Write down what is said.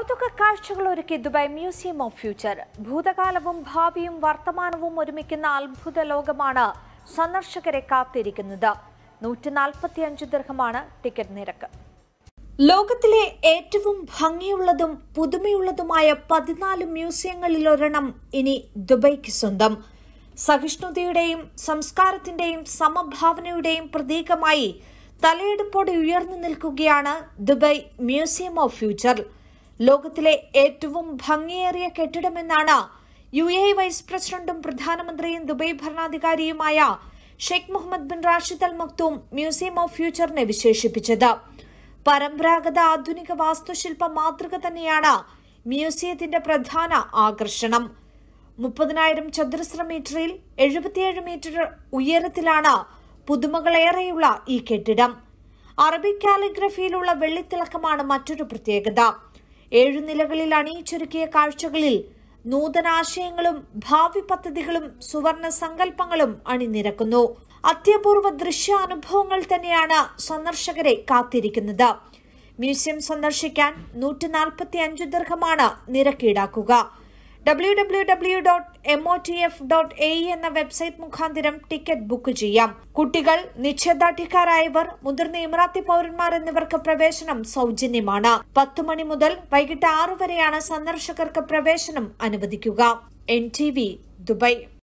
കൗതുക കാഴ്ചകൾ ഒരുക്കി ദുബായ് മ്യൂസിയം ഓഫ് ഫ്യൂച്ചർ ഭൂതകാലവും ഭാവിയും വർത്തമാനവും ഒരുമിക്കുന്ന അത്ഭുത ലോകമാണ് സന്ദർശകരെ കാത്തിരിക്കുന്നത് നൂറ്റി നാൽപ്പത്തി അഞ്ച് ദീർഘമാണ് ടിക്കറ്റ് നിരക്ക് ലോകത്തിലെ ഏറ്റവും ഭംഗിയുള്ളതും പുതുമയുള്ളതുമായ പതിനാല് മ്യൂസിയങ്ങളിൽ ഒരെണ്ണം ഇനി ദുബൈക്ക് സ്വന്തം സഹിഷ്ണുതയുടെയും സംസ്കാരത്തിന്റെയും സമഭാവനയുടെയും പ്രതീകമായി തലയെടുപ്പോടെ ഉയർന്നു നിൽക്കുകയാണ് ദുബായ് മ്യൂസിയം ഓഫ് ഫ്യൂച്ചർ ലോകത്തിലെ ഏറ്റവും ഭംഗിയേറിയ കെട്ടിടമെന്നാണ് യു എ വൈസ് പ്രസിഡന്റും പ്രധാനമന്ത്രിയും ദുബൈ ഭരണാധികാരിയുമായ Sheikh Mohammed bin Rashid Al Maktoum museum of ഫ്യൂച്ചറിനെ വിശേഷിപ്പിച്ചത് പരമ്പരാഗത ആധുനിക വാസ്തുശില്പ മാതൃക തന്നെയാണ് മ്യൂസിയത്തിന്റെ പ്രധാന ആകർഷണം മുപ്പതിനായിരം ചതുരശ്ര മീറ്ററിൽ എഴുപത്തിയേഴ് മീറ്റർ ഉയരത്തിലാണ് പുതുമകളേറെയുള്ള ഈ കെട്ടിടം അറബിക് കാലിഗ്രഫിയിലുള്ള വെള്ളിത്തിളക്കമാണ് മറ്റൊരു പ്രത്യേകത ഏഴു നിലകളിൽ അണിയിച്ചൊരുക്കിയ കാഴ്ചകളിൽ നൂതനാശയങ്ങളും ഭാവി പദ്ധതികളും സുവർണ സങ്കല്പങ്ങളും അണിനിരക്കുന്നു അത്യപൂർവ ദൃശ്യാനുഭവങ്ങൾ തന്നെയാണ് സന്ദർശകരെ കാത്തിരിക്കുന്നത് മ്യൂസിയം സന്ദർശിക്കാൻ നൂറ്റി നാൽപ്പത്തി അഞ്ച് ദീർഘമാണ് നിരക്ക് ഈടാക്കുക W W W dot M O T F dot A എന്ന വെബ്സൈറ്റ് മുഖാന്തരം ടിക്കറ്റ് ബുക്ക് ചെയ്യാം കുട്ടികൾ നിശ്ചയദാർഢ്യക്കാരായവർ മുതിർന്ന ഇമറാത്തി പൌരന്മാർ എന്നിവർക്ക് പ്രവേശനം സൗജന്യമാണ് പത്തു മണി മുതൽ വൈകിട്ട് ആറു വരെയാണ് സന്ദർശകർക്ക് പ്രവേശനം അനുവദിക്കുക എൻ ടി വി ദുബായ്